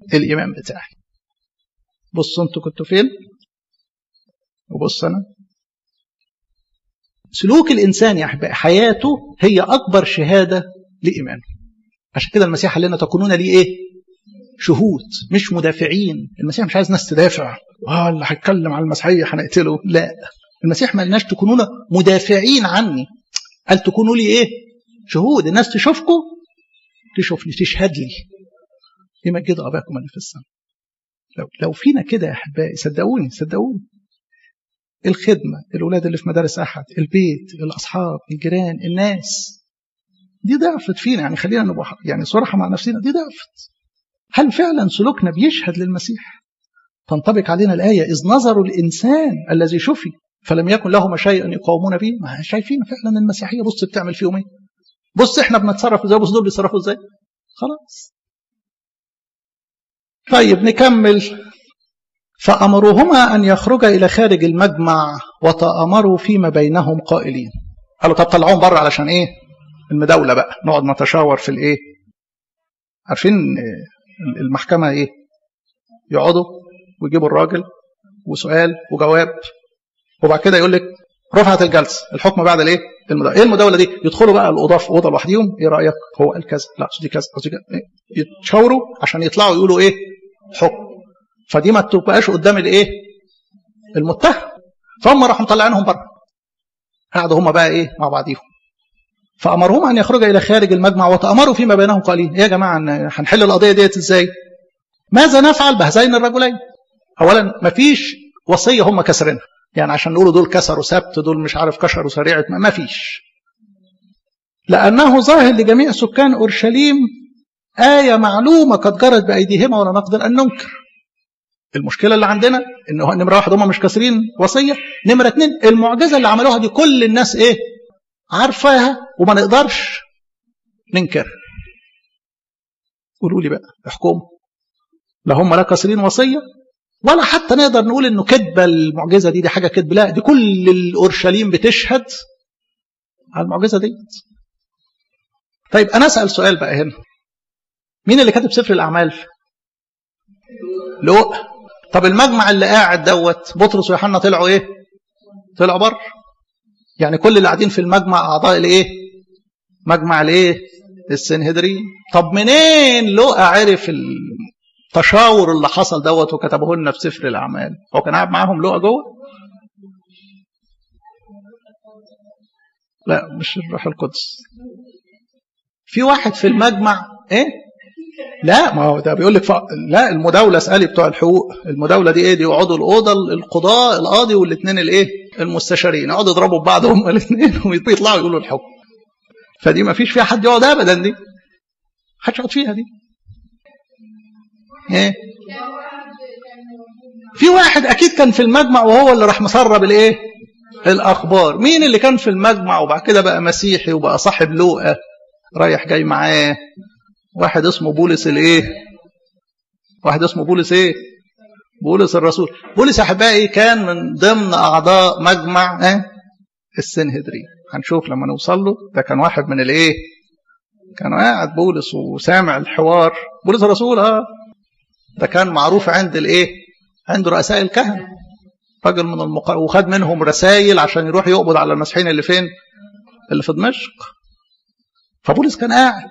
الايمان بتاعي بصوا انتوا كنتوا فين وبص انا سلوك الانسان يا احبائي حياته هي اكبر شهاده لايمانه عشان كده المسيح قال لنا تكونون لي ايه شهود مش مدافعين المسيح مش عايز ناس تدافع اه اللي هيتكلم على المسيحيه هنقتله لا المسيح ما قالناش تكونون مدافعين عني قال تكونوا لي ايه شهود الناس تشوفكم تشوفني تشهد لي يمجد اباكم اللي في السماء لو لو فينا كده يا احبائي صدقوني صدقوني الخدمه الاولاد اللي في مدارس احد البيت الاصحاب الجيران الناس دي ضعفت فينا يعني خلينا نبقى يعني صراحه مع نفسنا دي ضعفت هل فعلا سلوكنا بيشهد للمسيح تنطبق علينا الآية إذ نظروا الإنسان الذي شفي فلم يكن لهما شيء يقاومون به ما شايفين فعلا المسيحية بص بتعمل فيهم ايه بص احنا بنتصرف ازاي بص دول بيتصرفوا ازاي خلاص طيب نكمل فأمروهما أن يخرجا إلى خارج المجمع وتأمروا فيما بينهم قائلين قالوا طب طلعوهم بره علشان ايه المداولة بقى نقعد نتشاور في الايه عارفين المحكمة ايه يقعدوا ويجيبوا الراجل وسؤال وجواب وبعد كده يقول لك رفعت الجلسه الحكم بعد الايه المداوله ايه المداوله دي يدخلوا بقى الاوضه في اوضه لوحديهم ايه رايك هو قال كذا لا دي كذا دي كذا يتشاوروا عشان يطلعوا يقولوا ايه حكم فدي ما تبقاش قدام الايه المتهم فهم راحوا مطلعينهم بره قعدوا هم بقى ايه مع بعضيهم فامرهم ان يخرجوا الى خارج المجمع وتامروا فيما بينهم قائلين ايه يا جماعه هنحل القضيه ديت ازاي ماذا نفعل بهذين الرجلين اولا مفيش وصيه هم كسرينها يعني عشان نقولوا دول كسروا سبت دول مش عارف كسروا سريعه ما فيش لانه ظاهر لجميع سكان اورشليم ايه معلومه قد جرت بايديهما ولا نقدر ان ننكر المشكله اللي عندنا انه نمره واحد هم مش كاسرين وصيه نمره اتنين المعجزه اللي عملوها دي كل الناس ايه عارفاها وما نقدرش ننكر قولوا لي بقى احكموا لا هم لا كاسرين وصيه ولا حتى نقدر نقول انه كذبه المعجزه دي دي حاجه كذب لا دي كل الاورشليم بتشهد على المعجزه دي طيب انا اسال سؤال بقى هنا مين اللي كاتب سفر الاعمال لوق طب المجمع اللي قاعد دوت بطرس ويوحنا طلعوا ايه طلعوا بره يعني كل اللي قاعدين في المجمع اعضاء الايه مجمع الايه السنهدرين طب منين لوقا عرف التشاور اللي حصل دوت وكتبه لنا في سفر الاعمال هو كان قاعد معاهم لوقا جوه لا مش الروح القدس في واحد في المجمع ايه لا ما هو ده بيقول لك ف... لا المداوله اسالي بتوع الحقوق المداوله دي ايه دي يقعدوا الاوضه القضاء القاضي والاثنين الايه المستشارين يقعدوا يضربوا ببعض هم الاثنين ويطلعوا يقولوا الحكم فدي ما فيش فيها حد يقعد ابدا دي محدش يقعد فيها دي ايه في واحد اكيد كان في المجمع وهو اللي راح مسرب الايه الاخبار مين اللي كان في المجمع وبعد كده بقى مسيحي وبقى صاحب لوقا رايح جاي معاه واحد اسمه بولس الايه واحد اسمه بولس ايه بولس الرسول بولس احبائي كان من ضمن اعضاء مجمع ايه السنهدري هنشوف لما نوصل له ده كان واحد من الايه كان قاعد بولس وسامع الحوار بولس الرسول اه ده كان معروف عند الايه عند رؤساء الكهنه راجل من المق... وخد منهم رسائل عشان يروح يقبض على المسيحيين اللي فين اللي في دمشق فبولس كان قاعد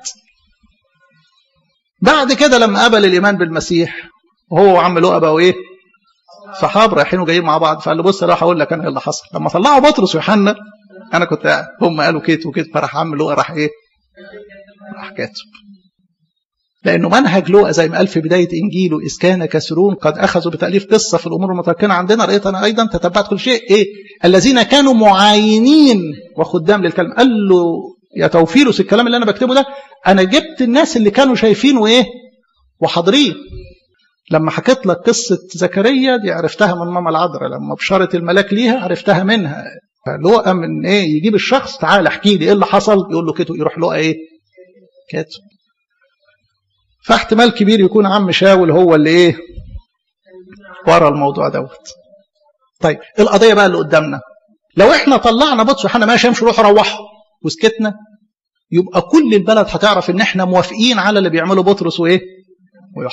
بعد كده لما قبل الايمان بالمسيح وهو وعم لؤى بقوا ايه صحاب رايحين وجايين مع بعض فقال له بص راح اقول لك انا ايه اللي حصل لما طلعوا بطرس ويوحنا انا كنت قاعد هم قالوا كيت وكيت فراح عم لؤى راح ايه راح كاتب لانه منهج لوقا زي ما قال في بدايه انجيله اذ كان كثيرون قد اخذوا بتاليف قصه في الامور المتمكنه عندنا رأيت انا ايضا تتبعت كل شيء ايه الذين كانوا معاينين وخدام للكلام قال له يا توفيلوس الكلام اللي انا بكتبه ده انا جبت الناس اللي كانوا شايفينه ايه وحاضرين لما حكيت لك قصه زكريا دي عرفتها من ماما العذراء لما بشرت الملاك ليها عرفتها منها فلوقا من ايه يجيب الشخص تعال احكي لي ايه اللي حصل يقول له كده يروح لوقا ايه كاتب فاحتمال كبير يكون عم شاول هو اللي ايه ورا الموضوع دوت طيب القضيه بقى اللي قدامنا لو احنا طلعنا بطس وحنا ماشي امشي روحوا روحوا وسكتنا يبقى كل البلد هتعرف ان احنا موافقين على اللي بيعمله بطرس وايه